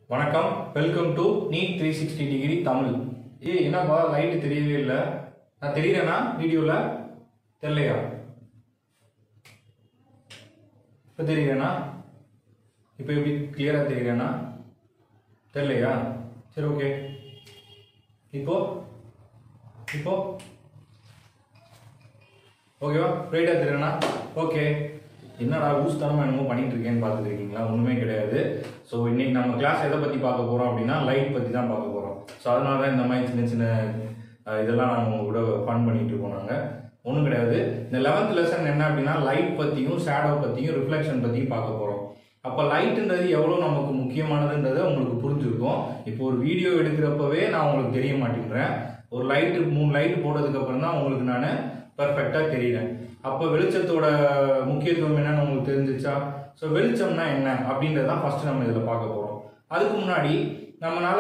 வணக்கம் welcome to NEET three sixty degree Tamil ஏய் என்னப்பா லைட்டு தெரியவே இல்லை நான் தெரியறேனா வீடியோவில் தெரியலையா இப்போ தெரியறேனா இப்போ எப்படி கிளியராக தெரியறேனா தெரியலையா சரி ஓகே இப்போ இப்போ ஓகேவா ரைட்டாக தெரியறேனா ஓகே என்னடா ஊஸ்தனமாக என்னமோ பண்ணிட்டு இருக்கேன்னு பார்த்துட்டு இருக்கீங்களா ஒன்றுமே கிடையாது ஸோ இன்னைக்கு நம்ம கிளாஸ் எதை பற்றி பார்க்க போகிறோம் அப்படின்னா லைட் பற்றி தான் பார்க்க போகிறோம் ஸோ அதனால தான் இந்த மாதிரி சின்ன சின்ன அஹ், இதெல்லாம் நாங்கள் உங்க கூட ஃபன் பண்ணிட்டு இருக்கோம் நாங்கள் ஒன்றும் கிடையாது இந்த லெவன்த் லெசன் என்ன அப்படின்னா லைட் பற்றியும் ஷேடோ பற்றியும் ரிஃப்ளெக்ஷன் பற்றியும் பார்க்க போகிறோம் அப்போ லைட்டுன்றது எவ்வளோ நமக்கு முக்கியமானதுன்றதை உங்களுக்கு புரிஞ்சிருக்கும் இப்போ ஒரு வீடியோ எடுக்கிறப்பவே நான் உங்களுக்கு தெரிய மாட்டேங்கிறேன் ஒரு லைட்டு மூணு லைட் போட்டதுக்கு அப்புறம் தான் உங்களுக்கு நான் பர்ஃபெக்டாக தெரியுறேன் அப்போ வெளிச்சத்தோட முக்கியத்துவம் என்னன்னு உங்களுக்கு தெரிஞ்சிச்சா ஸோ வெளிச்சம்னா என்ன அப்படின்றத தான் ஃபர்ஸ்ட் நம்ம இதில் பார்க்க போகிறோம் அதுக்கு முன்னாடி நம்மளால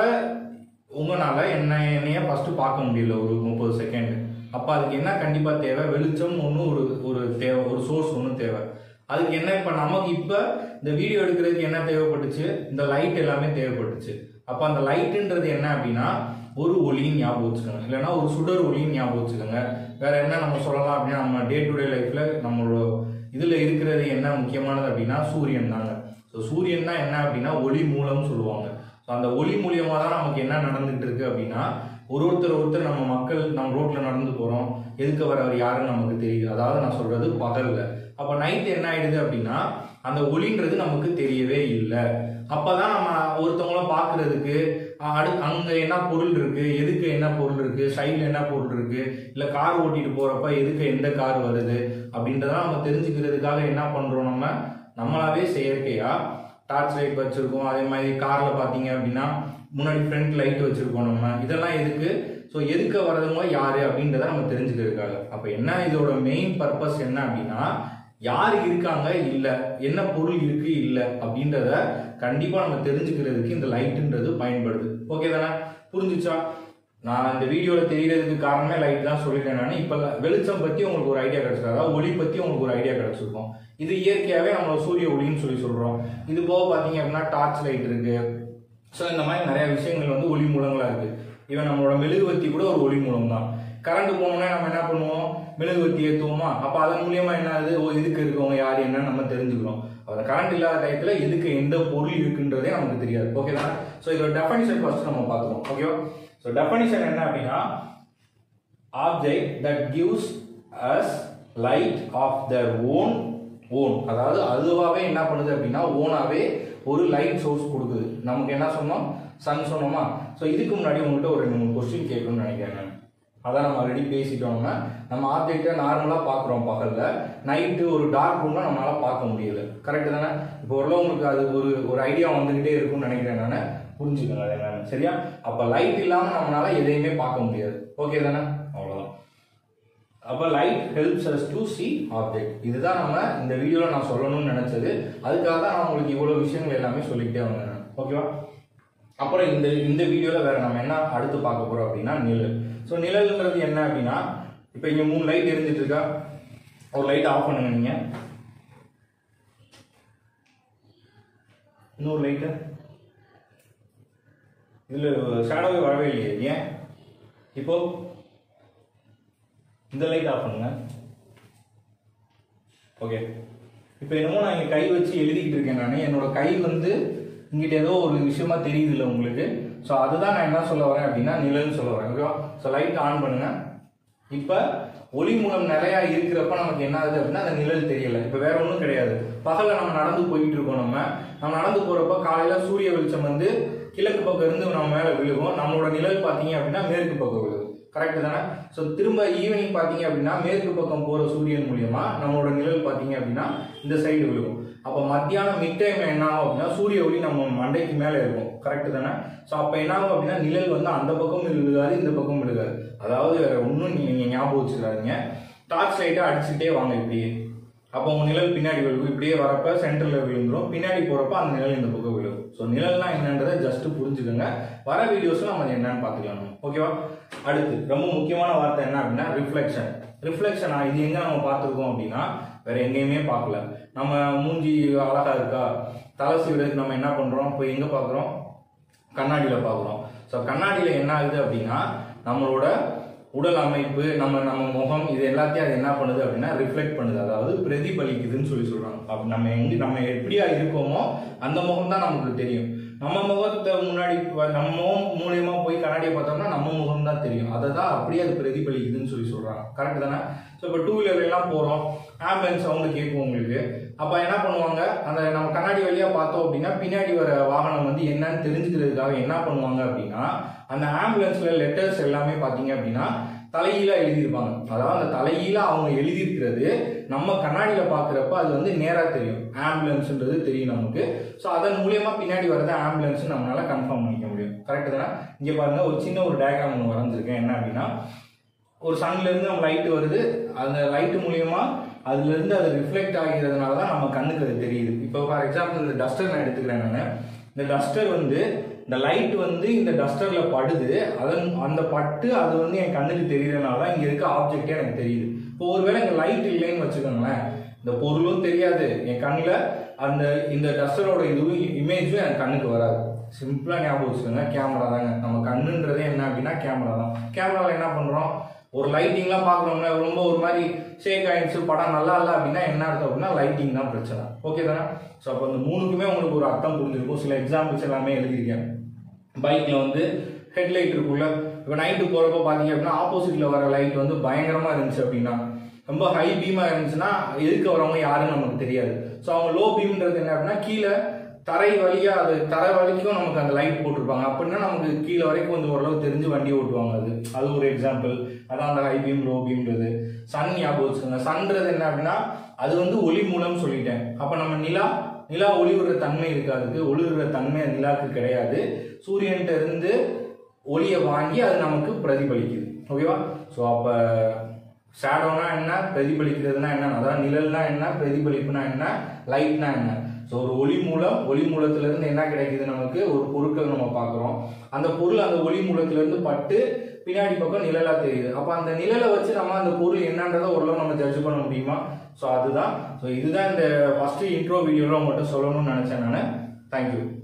உங்களால என்ன என்னைய ஃபர்ஸ்ட் பார்க்க முடியல ஒரு முப்பது செகண்ட் அப்போ அதுக்கு என்ன கண்டிப்பாக தேவை வெளிச்சம் ஒன்று ஒரு ஒரு தேவை ஒரு சோர்ஸ் ஒன்று தேவை அதுக்கு என்ன இப்போ நமக்கு இப்போ இந்த வீடியோ எடுக்கிறதுக்கு என்ன தேவைப்பட்டுச்சு இந்த லைட் எல்லாமே தேவைப்பட்டுச்சு அப்போ அந்த லைட்டுன்றது என்ன அப்படின்னா ஒரு ஒளின்னு ஞாபகம் வச்சுக்கோங்க இல்லைன்னா ஒரு சுடர் ஒளின்னு ஞாபகம் வச்சுக்கோங்க வேற என்ன நம்ம சொல்லலாம் அப்படின்னா நம்ம டே டு டே லைஃப்ல நம்மளோட இதுல இருக்கிறது என்ன முக்கியமானது அப்படின்னா சூரியன் தாங்க ஸோ சூரியன் தான் என்ன அப்படின்னா ஒளி மூலம்னு சொல்லுவாங்க ஸோ அந்த ஒளி மூலியமா தான் நமக்கு என்ன நடந்துகிட்டு இருக்கு அப்படின்னா ஒரு ஒருத்தர் ஒருத்தர் நம்ம மக்கள் நம்ம ரோட்ல நடந்து போறோம் எதுக்கு வரவர் யாருன்னு நமக்கு தெரியுது அதாவது நான் சொல்றது பகல்ல அப்ப நைட் என்ன ஆயிடுது அப்படின்னா அந்த ஒளின்றது நமக்கு தெரியவே இல்லை அப்பதான் நம்ம ஒருத்தவங்கள பாக்குறதுக்கு அடு அங்க என்ன பொருள் இருக்கு எதுக்கு என்ன பொருள் இருக்கு சைட்ல என்ன பொருள் இருக்கு இல்ல கார் ஓட்டிட்டு போறப்ப எதுக்கு எந்த கார் வருது அப்படின்றத நம்ம தெரிஞ்சுக்கிறதுக்காக என்ன பண்றோம் நம்ம நம்மளாவே செயற்கையா டார்ச் லைட் வச்சிருக்கோம் அதே மாதிரி கார்ல பாத்தீங்க அப்படின்னா முன்னாடி ஃப்ரண்ட் லைட் வச்சிருக்கோம் நம்ம இதெல்லாம் எதுக்கு ஸோ எதுக்கு வரதுங்க யாரு அப்படின்றத நம்ம தெரிஞ்சுக்கிறதுக்காக அப்ப என்ன இதோட மெயின் பர்பஸ் என்ன அப்படின்னா யார் இருக்காங்க இல்ல என்ன பொருள் இருக்கு இல்ல அப்படின்றத கண்டிப்பா நம்ம தெரிஞ்சுக்கிறதுக்கு இந்த லைட்ன்றது பயன்படுது ஓகே தானே புரிஞ்சுச்சா நான் இந்த வீடியோல தெரியறதுக்கு காரணமே லைட் தான் சொல்லிட்டேன் நான் இப்ப வெளிச்சம் பத்தி உங்களுக்கு ஒரு ஐடியா கிடைச்சிருக்கு அதாவது ஒளி பத்தி உங்களுக்கு ஒரு ஐடியா கிடைச்சிருக்கும் இது இயற்கையாவே நம்ம சூரிய ஒளின்னு சொல்லி சொல்றோம் இது போக பாத்தீங்க அப்படின்னா டார்ச் லைட் இருக்கு ஸோ இந்த மாதிரி நிறைய விஷயங்கள் வந்து ஒளி மூலங்களா இருக்கு இவன் நம்மளோட மெழுகுவர்த்தி கூட ஒரு ஒளி மூலம் தான் கரண்ட் போனோம்னா நம்ம என்ன பண்ணுவோம் மெழுகுவர்த்தி ஏற்றுவோமா அப்போ அதன் மூலியமா என்ன ஆகுது ஓ எதுக்கு இருக்கவங்க யார் என்னன்னு நம்ம தெரிஞ்சுக்கிறோம் அந்த கரண்ட் இல்லாத டயத்துல எதுக்கு எந்த பொருள் இருக்குன்றதே நமக்கு தெரியாது ஓகே தான் ஸோ இதோட டெஃபனிஷன் ஃபர்ஸ்ட் நம்ம பார்த்துருவோம் ஓகேவா ஸோ டெஃபனிஷன் என்ன அப்படின்னா object that gives us light of their own own அதாவது அதுவாகவே என்ன பண்ணுது அப்படின்னா ஓனாவே ஒரு லைட் சோர்ஸ் கொடுக்குது நமக்கு என்ன சொன்னோம் சன் சொன்னோமா ஸோ இதுக்கு முன்னாடி உங்கள்கிட்ட ஒரு ரெண்டு மூணு கொஸ்டின் கேட்கணும்னு நினைக்கிறேன் நான் அதான் நம்ம ஆல்ரெடி பேசிட்டோம்னா நம்ம ஆப்ஜெக்டை நார்மலாக பார்க்குறோம் பகலில் நைட்டு ஒரு டார்க் ரூம்ல நம்மளால பார்க்க முடியல கரெக்டு தானே இப்போ ஓரளவு உங்களுக்கு அது ஒரு ஒரு ஐடியா வந்துகிட்டே இருக்கும்னு நினைக்கிறேன் நான் புரிஞ்சுக்கோங்க அதை என்னன்னு சரியா அப்போ லைட் இல்லாமல் நம்மளால எதையுமே பார்க்க முடியாது ஓகே தானே அவ்வளோதான் அப்போ light helps us to see object இதுதான் நம்ம இந்த வீடியோவில் நான் சொல்லணும்னு நினச்சது அதுக்காக தான் நான் உங்களுக்கு இவ்வளோ விஷயங்கள் எல்லாமே சொல்லிக்கிட்டே வந்தேன் நான். ஓகேவா அப்புறம் இந்த இந்த வீடியோவில் வேற நம்ம என்ன அடுத்து பார்க்க போகிறோம் அப்படின்னா நிழல் ஸோ நிழல்ன்றது என்ன அப்படின்னா இப்போ இங்கே மூணு லைட் எரிஞ்சிட்டு இருக்கா ஒரு லைட் ஆஃப் பண்ணுங்க நீங்கள் இன்னொரு லைட்டு இதில் ஷேடோவே வரவே இல்லையே ஏன் இப்போ இந்த லைட் ஆஃப் பண்ணுங்க ஓகே இப்போ என்னமோ நான் இங்கே கை வச்சு எழுதிக்கிட்டு இருக்கேன் நான் என்னோட கை வந்து இங்கிட்ட ஏதோ ஒரு விஷயமா தெரியுது இல்லை உங்களுக்கு ஸோ அதுதான் நான் என்ன சொல்ல வரேன் அப்படின்னா நிழல்னு சொல்ல வரேன் ஓகேவா ஸோ லைட் ஆன் பண்ணுங்க இப்போ ஒளி மூலம் நிறையா இருக்கிறப்ப நமக்கு என்ன ஆகுது அப்படின்னா அந்த நிழல் தெரியல இப்போ வேற ஒன்றும் கிடையாது பகலில் நம்ம நடந்து போயிட்டு இருக்கோம் நம்ம நம்ம நடந்து போகிறப்ப காலையில் சூரிய வெளிச்சம் வந்து கிழக்கு பக்கம் இருந்து நம்ம மேலே விழுகும் நம்மளோட நிழல் பார்த்தீங்க அப்படின்னா மேற்கு பக்கம் விழுகும் கரெக்ட் தானே ஸோ திரும்ப ஈவினிங் பார்த்தீங்க அப்படின்னா மேற்கு பக்கம் போகிற சூரியன் மூலியமா நம்மளோட நிழல் பார்த்தீங்க அப்படின்னா இந்த சைடு விழுகும் அப்போ மத்தியானம் மிட் டைம் என்ன ஆகும் அப்படின்னா சூரிய ஒளி நம்ம மண்டைக்கு மேலே இருக்கும் கரெக்ட் தானே ஸோ அப்போ என்ன ஆகும் அப்படின்னா நிழல் வந்து அந்த பக்கம் விழுகாது இந்த பக்கம் விழுகாது அதாவது வேற ஒன்றும் நீங்கள் ஞாபகம் வச்சுக்கிறாதீங்க டார்ச் லைட்டை அடிச்சுட்டே வாங்க இப்படியே அப்போ உங்க நிழல் பின்னாடி விழுகும் இப்படியே வரப்ப சென்டர்ல விழுந்துரும் பின்னாடி போறப்ப அந்த நிழல் இந்த பக்கம் விழுகும் ஸோ நிழல்னா என்னன்றதை ஜஸ்ட் புரிஞ்சுக்கோங்க வர வீடியோஸ்ல நம்ம அது என்னன்னு பார்த்துக்கலாம் நம்ம. ஓகேவா அடுத்து ரொம்ப முக்கியமான வார்த்தை என்ன அப்படின்னா ரிஃப்ளெக்ஷன் ரிஃப்ளெக்ஷனா இது எங்க நம்ம பார்த்துருக்கோம் அப்படின்னா வேற எங்கேயுமே பார்க்கல நம்ம மூஞ்சி அழகா இருக்கா தலை சீவிடத்துக்கு நம்ம என்ன பண்றோம் இப்போ எங்க பார்க்குறோம் கண்ணாடியில் பார்க்குறோம் ஸோ கண்ணாடியில் என்ன ஆகுது அப்படின்னா நம்மளோட உடல் அமைப்பு நம்ம நம்ம முகம் இது எல்லாத்தையும் அது என்ன பண்ணுது அப்படின்னா ரிஃப்ளெக்ட் பண்ணுது அதாவது பிரதிபலிக்குதுன்னு சொல்லி சொல்றாங்க அப்ப நம்ம எங்க நம்ம எப்படியா இருக்கோமோ அந்த முகம் தான் நமக்கு தெரியும் நம்ம முகத்தை முன்னாடி வ- நம்ம முகம் மூலியமா போய் கண்ணாடியை பார்த்தோம்னா நம்ம முகம் தான் தெரியும் அதை தான் அப்படியே அது பிரதிபலிக்குதுன்னு சொல்லி சொல்றாங்க கரெக்ட் தானே ஸோ இப்போ டூ வீலர்ல எல்லாம் போறோம் ஆம்புலன்ஸ் சவுண்டு கேட்கும் உங்களுக்கு அப்ப என்ன பண்ணுவாங்க அந்த நம்ம கண்ணாடி வழியா பார்த்தோம் அப்படின்னா பின்னாடி வர வாகனம் வந்து என்னன்னு தெரிஞ்சுக்கிறதுக்காக என்ன பண்ணுவாங்க அப்படின்னா அந்த ஆம்புலன்ஸ்ல லெட்டர்ஸ் எல்லாமே பாத்தீங்க அப்படின்னா தலைகீழா எழுதியிருப்பாங்க அதாவது அந்த தலைகீழா அவங்க எழுதியிருக்கிறது நம்ம கண்ணாடியில பாக்குறப்ப அது வந்து நேரா தெரியும் ஆம்புலன்ஸ்ன்றது தெரியும் நமக்கு ஸோ அதன் மூலியமா பின்னாடி வரது ஆம்புலன்ஸ் நம்மளால கன்ஃபார்ம் பண்ணிக்க முடியும் கரெக்ட் தானே இங்க பாருங்க ஒரு சின்ன ஒரு டயக்ராம் ஒன்று வரைஞ்சிருக்கேன் என்ன அப்படின்னா ஒரு சன்ல இருந்து நம்ம லைட் வருது அந்த லைட் மூலியமா அதுல இருந்து அது ரிஃப்ளெக்ட் ஆகிறதுனால தான் நம்ம கண்ணுக்கு அது தெரியுது இப்போ ஃபார் எக்ஸாம்பிள் இந்த டஸ்டர் நான் எடுத்துக்கிறேன் நான் இந்த டஸ்டர் வந்து இந்த லைட் வந்து இந்த டஸ்டர்ல படுது அதன் அந்த பட்டு அது வந்து என் கண்ணுக்கு தெரியறதுனால தான் இங்க இருக்க ஆப்ஜெக்டே எனக்கு தெரியுது இப்போ ஒருவேளை இங்க லைட் இல்லைன்னு வச்சுக்கோங்களேன் இந்த பொருளும் தெரியாது என் கண்ணில் அந்த இந்த டஸ்டரோட இதுவும் இமேஜும் என் கண்ணுக்கு வராது சிம்பிளா ஞாபகம் வச்சுக்கோங்க கேமரா தாங்க நம்ம கண்ணுன்றதே என்ன அப்படின்னா கேமரா தான் கேமராவில் என்ன பண்றோம் ஒரு லைட்டிங்லாம் பார்க்குறோம்ல ரொம்ப ஒரு மாதிரி ஷேக் ஆயிடுச்சு படம் நல்லா இல்லை அப்படின்னா என்ன அர்த்தம் அப்படின்னா லைட்டிங் தான் பிரச்சனை ஓகே தானே ஸோ அப்போ இந்த மூணுக்குமே உங்களுக்கு ஒரு அர்த்தம் புரிஞ்சிருக்கும் சில எக்ஸாம்பிள்ஸ் எல்லாமே எழுதியிருக்கேன் பைக்கில் வந்து ஹெட்லைட் இருக்குல்ல இப்போ நைட்டு போகிறப்ப பார்த்தீங்க அப்படின்னா ஆப்போசிட்டில் வர லைட் வந்து பயங்கரமாக இருந்துச்சு அப்படின்னா ரொம்ப ஹை பீமாக இருந்துச்சுன்னா எதுக்கு வரவங்க யாருன்னு நமக்கு தெரியாது ஸோ அவங்க லோ பீம்ன்றது என்ன அப்படின்னா கீழே தரை வழியா அது தரை வரைக்கும் நமக்கு அந்த லைட் போட்டிருப்பாங்க அப்படின்னா நமக்கு கீழே வரைக்கும் கொஞ்சம் ஓரளவு தெரிஞ்சு வண்டி ஓட்டுவாங்க அது அது ஒரு எக்ஸாம்பிள் அதான் அந்த ஹை பீம் லோ பீம்ன்றது சன் ஞாபகம் வச்சுக்கோங்க சன்றது என்ன அப்படின்னா அது வந்து ஒளி மூலம் சொல்லிட்டேன் அப்போ நம்ம நிலா நிலா ஒளி விடுற தன்மை இருக்கு அதுக்கு ஒளி விடுற தன்மை அந்த நிலாவுக்கு கிடையாது சூரியன்கிட்ட இருந்து ஒளியை வாங்கி அது நமக்கு பிரதிபலிக்குது ஓகேவா ஸோ அப்போ ஷேடோனா என்ன பிரதிபலிக்கிறதுனா என்ன அதாவது நிழல்னா என்ன பிரதிபலிப்புனா என்ன லைட்னா என்ன ஸோ ஒரு ஒளி மூலம் ஒளி மூலத்துல இருந்து என்ன கிடைக்குது நமக்கு ஒரு பொருட்கள் நம்ம பார்க்குறோம் அந்த பொருள் அந்த ஒளி மூலத்துல இருந்து பட்டு பின்னாடி பக்கம் நிழலா தெரியுது அப்போ அந்த நிழலை வச்சு நம்ம அந்த பொருள் என்னன்றதை ஓரளவு நம்ம ஜட்ஜ் பண்ண முடியுமா ஸோ அதுதான் ஸோ இதுதான் இந்த ஃபர்ஸ்ட் இன்ட்ரோ வீடியோவில் மட்டும் சொல்லணும்னு நினைச்சேன் நான் தேங்க்யூ